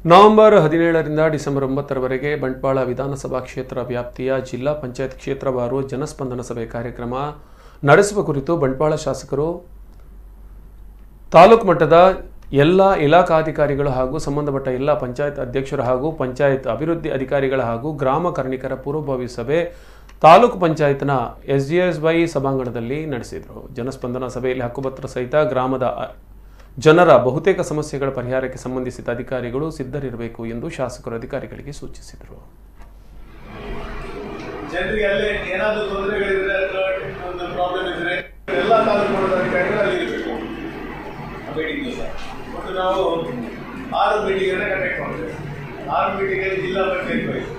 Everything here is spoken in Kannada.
ನವೆಂಬರ್ ಹದಿನೇಳರಿಂದ ಡಿಸೆಂಬರ್ ಒಂಬತ್ತರವರೆಗೆ ಬಂಟ್ವಾಳ ವಿಧಾನಸಭಾ ಕ್ಷೇತ್ರ ವ್ಯಾಪ್ತಿಯ ಜಿಲ್ಲಾ ಪಂಚಾಯತ್ ಕ್ಷೇತ್ರವಾರು ಜನಸ್ಪಂದನ ಸಭೆ ಕಾರ್ಯಕ್ರಮ ನಡೆಸುವ ಕುರಿತು ಬಂಟ್ವಾಳ ಶಾಸಕರು ತಾಲೂಕು ಮಟ್ಟದ ಎಲ್ಲ ಇಲಾಖಾಧಿಕಾರಿಗಳು ಹಾಗೂ ಸಂಬಂಧಪಟ್ಟ ಎಲ್ಲ ಪಂಚಾಯತ್ ಅಧ್ಯಕ್ಷರು ಹಾಗೂ ಪಂಚಾಯತ್ ಅಭಿವೃದ್ಧಿ ಅಧಿಕಾರಿಗಳ ಹಾಗೂ ಗ್ರಾಮ ಕರ್ಣಿಕರ ಪೂರ್ವಭಾವಿ ಸಭೆ ತಾಲೂಕು ಪಂಚಾಯತ್ನ ಎಸ್ ಡಿ ಎಸ್ ವೈ ಸಭಾಂಗಣದಲ್ಲಿ ನಡೆಸಿದರು ಜನಸ್ಪಂದನ ಸಭೆಯಲ್ಲಿ ಹಕ್ಕುಪತ್ರ ಸಹಿತ ಗ್ರಾಮದ ಅ- ಜನರ ಬಹುತೇಕ ಸಮಸ್ಯೆಗಳ ಪರಿಹಾರಕ್ಕೆ ಸಂಬಂಧಿಸಿದ ಅಧಿಕಾರಿಗಳು ಸಿದ್ಧರಿರಬೇಕು ಎಂದು ಶಾಸಕರು ಅಧಿಕಾರಿಗಳಿಗೆ ಸೂಚಿಸಿದರು ಜನರಿಗೆ ಅಲ್ಲೇ ಏನಾದರೂ ತೊಂದರೆಗಳಿದ್ರೆ ಅಥವಾ ಒಂದು ಪ್ರಾಬ್ಲಮ್ ಇದ್ರೆ ಎಲ್ಲ ತಾಲೂಕು ಮಟ್ಟದ ಅಧಿಕಾರಿಗಳು ಅಲ್ಲಿ ಇರಬೇಕು ಮೀಟಿಂಗ್ ದಿವಸ ಮತ್ತು ನಾವು ಆರು ಮೀಟಿಂಗ್ ಕಂಡಕ್ಟ್ ಮಾಡ್ತೇವೆ ಆರು ಮೀಟಿಂಗ್ ಜಿಲ್ಲಾ ಪಂಚಾಯತ್ ವೈಸ್